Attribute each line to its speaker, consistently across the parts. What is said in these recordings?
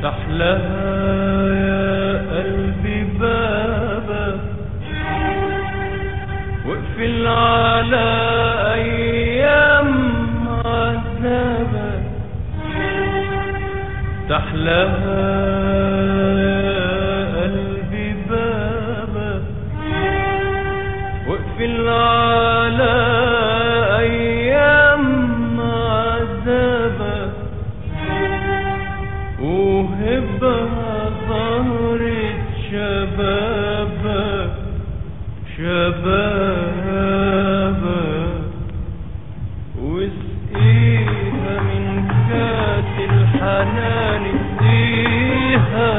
Speaker 1: افتح لها يا قلبي بابك واقفل على ايام عذابك افتح لها يا قلبي بابك واقفل على ايام عذابك وهبها ظهرة شبابك شبابك واسقيها من كاس الحنان اسقيها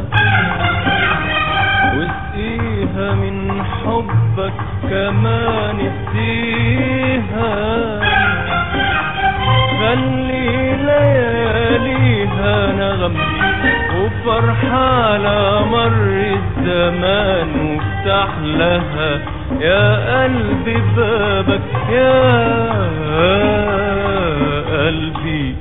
Speaker 1: واسقيها من حبك كمان اسقيها خلي لياليها نغم وفرحة على مر الزمان وافتح لها يا قلبي بابك يا قلبي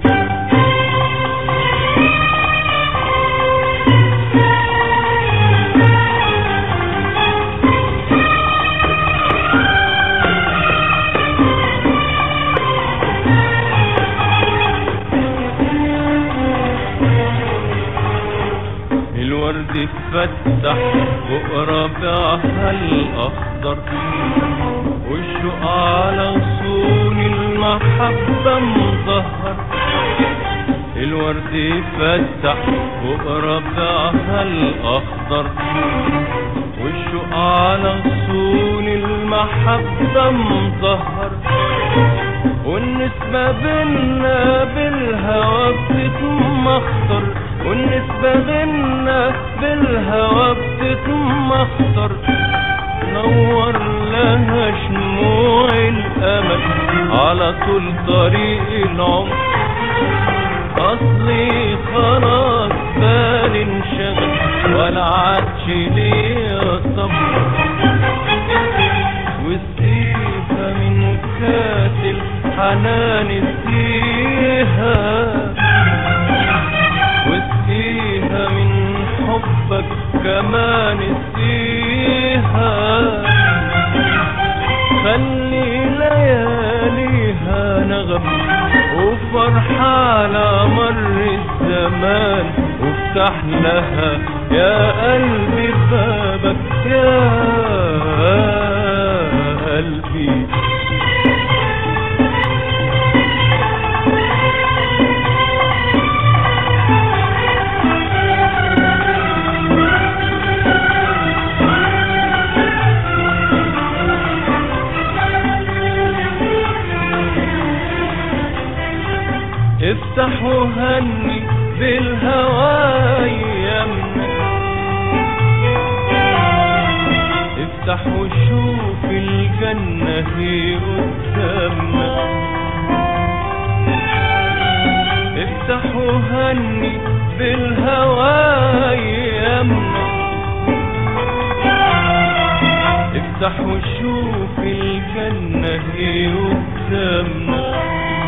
Speaker 1: الورد اتفتح فوق ربيعها الاخضر والشوق على وصول المحبة مظهر الورد اتفتح فوق ربيعها الاخضر والشوق على وصول المحبة مظهر والنسبة بينا بالهوى بتتمخطر والنسبة بينا بالهوى بتتمخطر نور لها شموع الأمل على طول طريق العمر أصلي خلاص بالي انشغل ولا عادش ليا صبر واسقيها من كاس الحنان اسقيها واسقيها من حبك كمان اسقيها خلي لياليها نغم وفرحة على مر الزمان وافتح لها يا قلبي بابك يا قلبي افتح وهني بالهوى يمك افتح وشوف الجنة هي قدامك افتح وهني بالهوى يمك افتح وشوف الجنة هي قدامك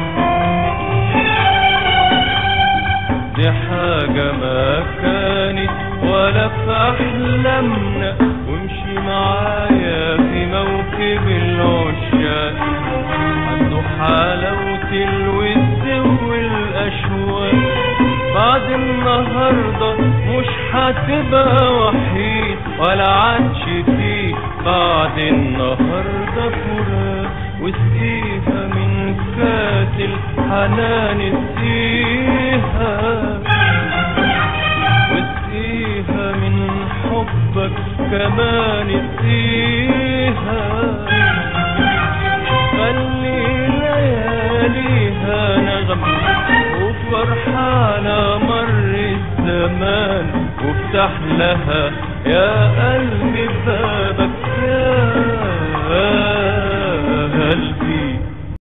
Speaker 1: دي حاجة ما كانت ولا في أحلامنا وامشي معايا في موكب العشاق عنده حلاوة الود والأشواق بعد النهاردة مش هتبقى وحيد ولا عادش فيه بعد النهاردة فراق واسقيها من كاس الحنان اسقيها واسقيها من حبك كمان اسقيها خلي لياليها نغم وفرحة على مر الزمان وافتح لها يا